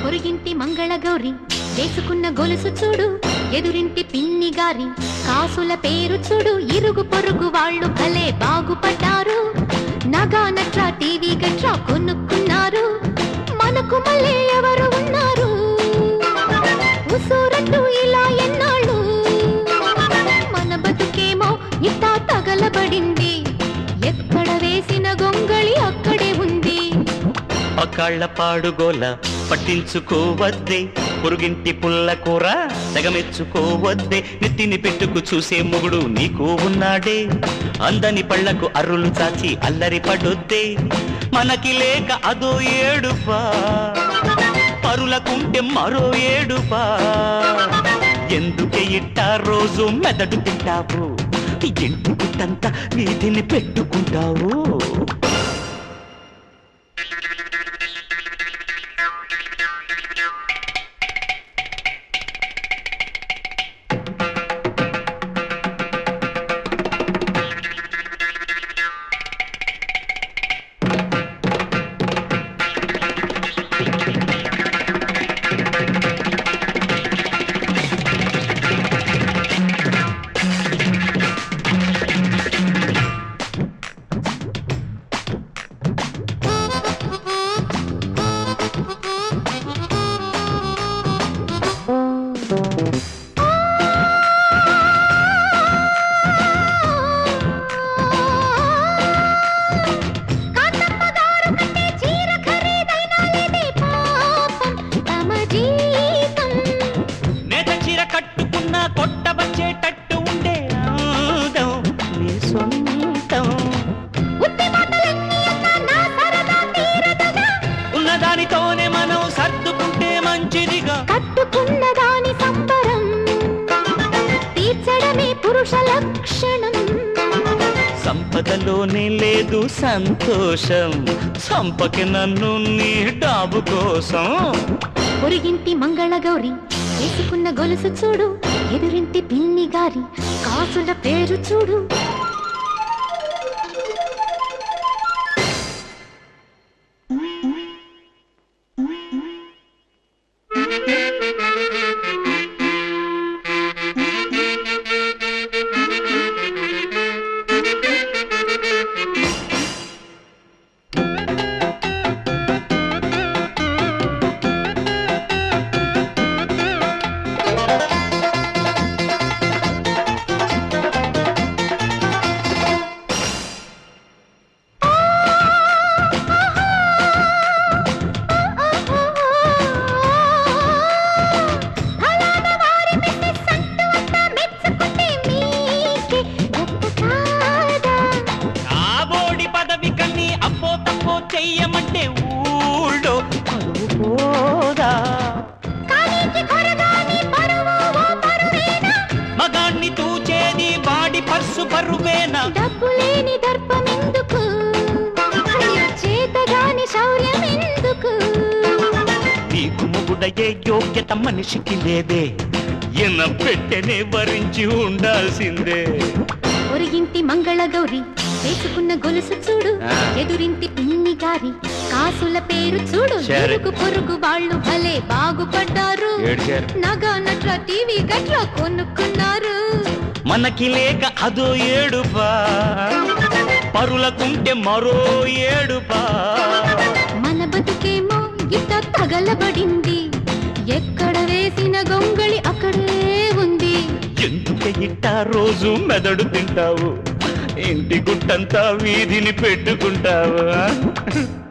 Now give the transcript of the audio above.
పొరుగింటి మంగళగౌరి వేసుకున్న గొలుసు చూడు ఎదురింటి పిన్ని గారి కాసుల పేరు చూడు ఇరుగు పొరుగు వాళ్ళు భలే బాగుపడ్డారు నగా నట్రా టీవీ గట్రా కొనుక్కున్నారు మనకు మళ్ళీ ఎవరు ఉన్నారు ఉసూరట్టు ఇలా ఎన్నాళ్ళు మన బతుకేమో ఇట్టా తగలబడింది ఎక్కడ వేసిన గొంగళి అక్కడే ఉంది పకాళ్ళ పాడుగోల పట్టించుకోవద్దే పొరుగింటి పుల్ల కూర తెగమెచ్చుకోవద్దే నెత్తిని పెట్టుకు చూసే మొగుడు నీకు ఉన్నాడే అందని పళ్ళకు అర్రులు చాచి అల్లరి పడొద్దే మనకి లేక అదో ఏడుపా పరులకుంటే మరో ఏడుపా ఎందుకే ఇట్టా రోజు మెదడు తింటావు ఇంటి పుట్టంతా వీధిని పెట్టుకుంటావు కాంతమ్మగారు కట్టే చీర ఖరీదైనా లేదే పాపం తమ జీతం. నేత చీర కట్టుకున్న కొట్టబచ్చేటట్టు ఉండే అందం నీ సొంతం ఉత్తి మాటలన్నీ అన్నా నా సరదా తీరదుగా. ఉన్నదానితోనే మనం సర్దుకుంటే మంచిదిగా కట్టుకున్న దాని సంబరం తీర్చడమే పురుష లక్షణం సంపదలోనే లేదు సంతోషం సంపకి నన్ను నీ డాబు కోసం పొరిగింటి మంగళగౌరి వేసుకున్న గొలుసు చూడు ఎదురింటి పిన్ని గారి కాసుల పేరు చూడు ఫలానా వారి బిజినెస్ అంటూ అంతా మెచ్చుకుంటే మీకే గొప్ప కాదా? కాబోడి పదవి కన్ని అప్పో తప్పో చెయ్యమంటే ఊళ్ళో పరువు పోదా కానీకి కొరగాని పరువు ఓ పరువేనా? మగాణ్ణి తూచేది బాడి పర్సు బరువేనా డబ్బు లేని దర్పం ఎందుకు చేతగాని శౌర్యం ఎందుకు నీకు మొగుడయ్యే యోగ్యత మనిషికి లేదే ఎన పెట్టెనే వరించి ఉండాల్సిందే ఒరిగింటి మంగళగౌరి వేసుకున్న గొలుసు చూడు ఆ. ఎదురింటి పిన్ని గారి కాసుల పేరు చూడు సరే. ఇరుగు పొరుగు వాళ్ళు భలే బాగుపడ్డారు ఏడ్చారు. నగా నట్ర టీవీ గట్రా కొనుక్కున్నారు మనకి లేక అదో ఏడుపా పరులకుంటే మరో ఏడుపా మన బతుకేమో ఇట్ట తగలబడింది ఎక్కడ వేసిన గొంగళి అక్కడే ఉంది ఎందుకే ఇట్టా రోజు మెదడు తింటావు ఇంటి గుట్టంతా వీధిని పెట్టుకుంటావు